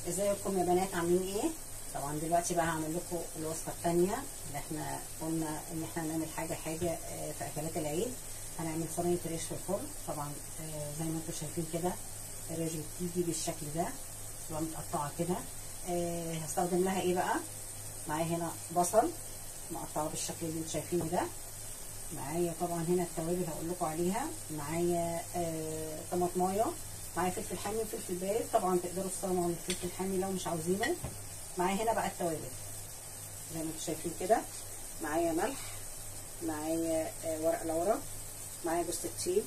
ازيكم يا بنات عاملين ايه طبعا دلوقتي بقى هعمل لكم الوصفه الثانيه اللي احنا قلنا ان احنا هنعمل حاجه حاجه آه، في اكلات العيد هنعمل صينيه ريش في الفرن طبعا آه، زي ما انتم شايفين كده الريش بتيجي بالشكل ده تبقى متقطعه كده آه، هستخدم لها ايه بقى معايا هنا بصل مقطعه بالشكل اللي انتم شايفينه ده معايا طبعا هنا التوابل هقول لكم عليها معايا آه طماطمايه معايا فلفل حامي وفلفل بارد طبعا تقدروا تستخدموا الفلفل الحامي لو مش عاوزينه معايا هنا بقى التوابل زي ما انتم شايفين كده معايا ملح معايا آه ورق لورا معايا جوز الطيب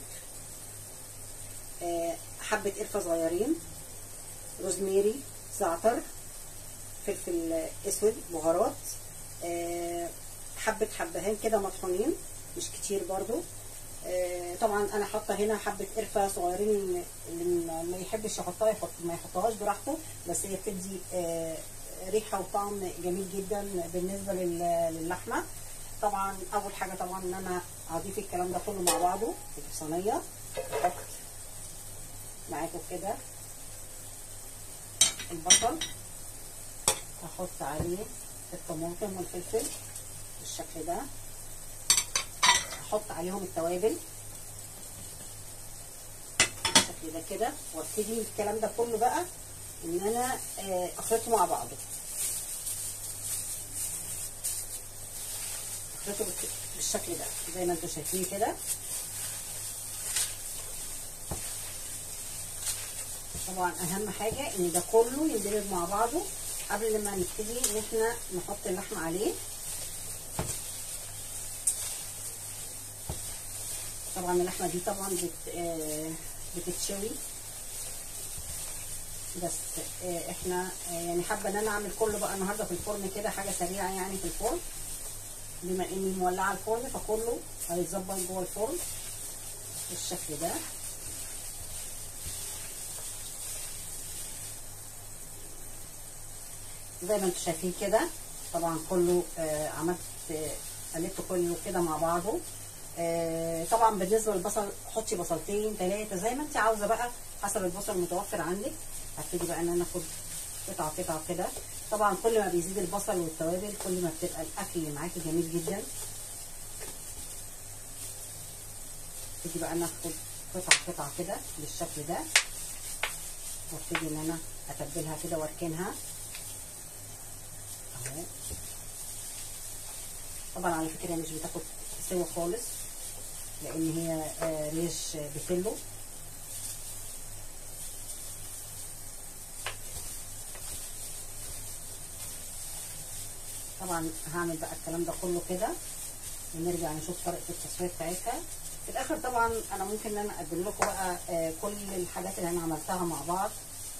آه حبه قرفه صغيرين روزميري زعتر فلفل اسود بهارات آه حبه حبهان كده مطحونين مش كتير برضو آه طبعا انا حاطه هنا حبه قرفه صغيرين اللي ما يحبش يحطها يحط ما يحطهاش براحته بس هي بتدي آه ريحه وطعم جميل جدا بالنسبه للحمه طبعا اول حاجه طبعا ان انا هضيف الكلام ده كله مع بعضه في الصينيه احط معاكم كده البصل هحط عليه الطماطم والفلفل بالشكل ده احط عليهم التوابل بالشكل ده كده وابتدي الكلام ده كله بقى ان انا اخلطه مع بعضه اخلطه بالشكل ده زي ما انتم شايفين كده طبعا اهم حاجه ان ده كله يندمج مع بعضه قبل ما نبتدي ان احنا نحط اللحمه عليه طبعا اللحمه دي طبعا بت آه بتتشوي بس آه احنا آه يعني حابه ان انا اعمل كله بقى النهارده في الفرن كده حاجه سريعه يعني في الفرن بما اني مولعه الفرن فكله هيتظبط جوه الفرن بالشكل ده زي ما انتم شايفين كده طبعا كله آه عملت آه قلبت كله كده مع بعضه آه طبعا بالنسبه للبصل حطي بصلتين ثلاثه زي ما انت عاوزه بقى حسب البصل المتوفر عندك هبتدي بقى ان انا اخد قطعه قطعه كده طبعا كل ما بيزيد البصل والتوابل كل ما بتبقى الاكل معاكي جميل جدا ابتدي بقى ناخد قطعه قطعه كده بالشكل ده وابتدي ان انا اتبلها كده واركنها اهو طبعا على فكره مش بتاخد سوا خالص لان هي آه ريش بفلو طبعا هعمل بقى الكلام ده كله كده ونرجع نشوف طريقه التسويه بتاعتها في الاخر طبعا انا ممكن ان انا اقدم لكم بقى آه كل الحاجات اللي انا عملتها مع بعض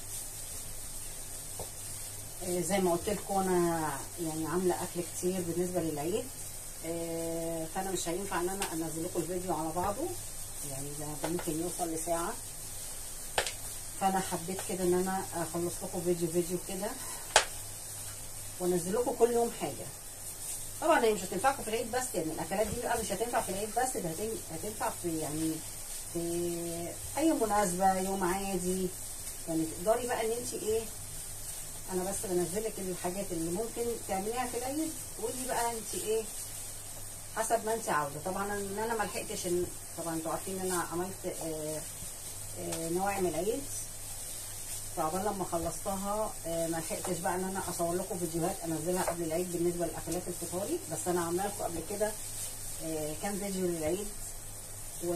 آه زي ما قلت لكم انا يعني عامله اكل كتير بالنسبه للعيد آه فانا مش هينفع ان انا انزل لكم الفيديو على بعضه يعني ده ممكن يوصل لساعه فانا حبيت كده ان انا اخلص لكم فيديو فيديو كده وانزل لكم كل يوم حاجه طبعا هي مش هتنفعكم في العيد بس يعني الاكلات دي بقى مش هتنفع في العيد بس ده هتنفع في يعني في اي مناسبه يوم عادي يعني تقدري بقى ان انت ايه انا بس بنزل لك الحاجات اللي ممكن تعمليها في العيد ودي بقى انت ايه حسب ما انت عاوزه طبعا ان انا ما لحقتش ان طبعا انتوا عارفين ان انا عملت آآ آآ نواعم العيد فعقبال لما خلصتها ما لحقتش بقى ان انا اصور لكم فيديوهات انزلها قبل العيد بالنسبه للاكلات الفطاري بس انا عامله لكم قبل كده كام فيديو للعيد و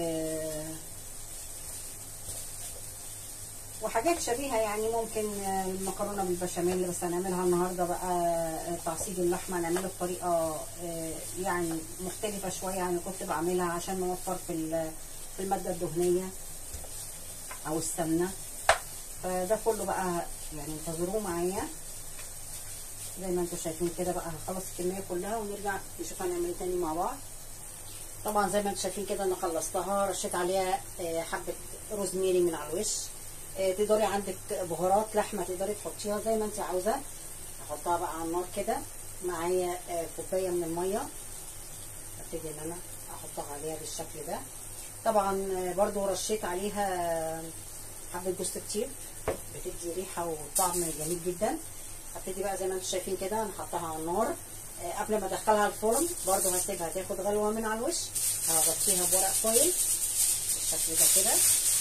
وحاجات شبيهه يعني ممكن المكرونه بالبشاميل بس هنعملها النهارده بقى تعصيب اللحمه هنعملها بطريقه يعني مختلفه شويه عن اللي كنت بعملها عشان نوفر في في الماده الدهنيه او السمنه فده كله بقى يعني انتظروه معايا زي ما انتم شايفين كده بقى هخلص الكميه كلها ونرجع نشوف هنعمل ايه تاني مع بعض طبعا زي ما انتم شايفين كده انا خلصتها رشيت عليها حبه روزميري من على الوش تقدري عندك بهارات لحمه تقدري تحطيها زي ما انت عاوزه احطها بقى على النار كده معايا كوبايه من الميه ابتدي ان انا احطها عليها بالشكل ده طبعا برضو رشيت عليها حبه جوز الطيب بتدي ريحه وطعم جميل جدا هبتدي بقى زي ما انتم شايفين كده نحطها على النار آه، قبل ما ادخلها الفرن برضو هسيبها تاخد غلوه من على الوش هغطيها بورق فويل بالشكل ده كده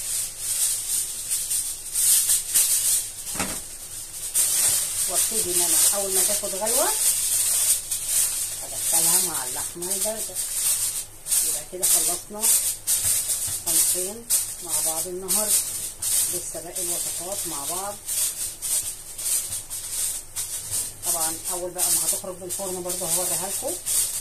وابتدي ان انا اول ما تاخد غلوه ادخلها مع اللحمه البارده يبقى كده خلصنا صنفين مع بعض النهارده لسه باقي الوصفات مع بعض طبعا اول بقى ما هتخرج من الفرن برضه هوريها لكم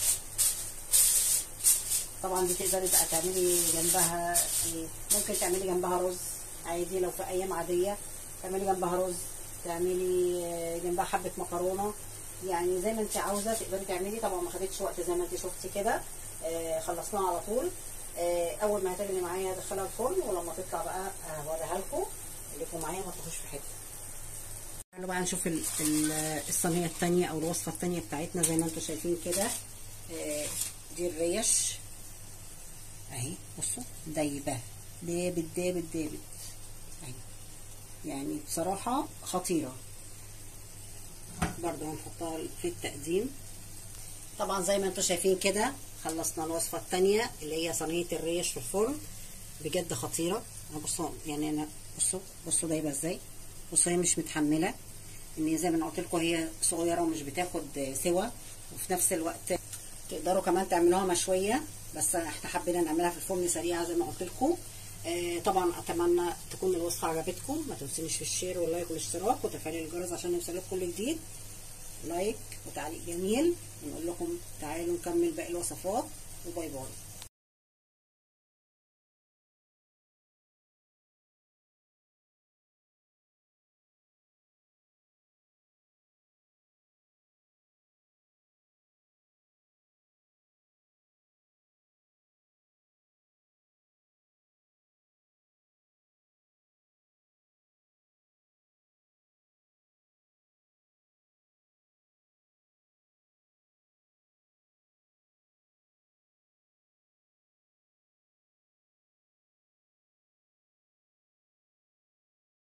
طبعا دي تقدري بقى تعملي جنبها إيه، ممكن تعملي جنبها رز عادي لو في ايام عاديه تعملي جنبها رز تعملي آه، جنبها حبه مكرونه يعني زي ما انت عاوزه تقدري تعملي طبعا ما خدتش وقت زي ما انت شفتي كده آه، خلصناها على طول آه، اول ما هتغلي معايا هدخلها الفرن ولما تطلع بقى هوريها لكم خليكم معايا ما تروحوش في حته تعالوا بقى نشوف ال- ال- الصينيه الثانيه او الوصفه الثانيه بتاعتنا زي ما انتم شايفين كده آه، دي الريش اهي بصوا دايبه دابت دابت دابت اهي يعني بصراحه خطيره برضو هنحطها في التقديم طبعا زي ما انتم شايفين كده خلصنا الوصفه الثانيه اللي هي صينيه الريش في الفرن بجد خطيره انا بصوا يعني انا بصوا بصوا دايبه ازاي بصوا هي مش متحمله ان هي زي ما انا قلت لكم هي صغيره ومش بتاخد سوا وفي نفس الوقت تقدروا كمان تعملوها مشويه بس احنا حبينا نعملها في الفرن سريعه زي ما قلت لكم آه طبعا اتمنى تكون الوصفه عجبتكم ما تنسونيش في الشير واللايك والاشتراك وتفعيل الجرس عشان يوصلك كل جديد لايك وتعليق جميل ونقول لكم تعالوا نكمل باقي الوصفات وباي باي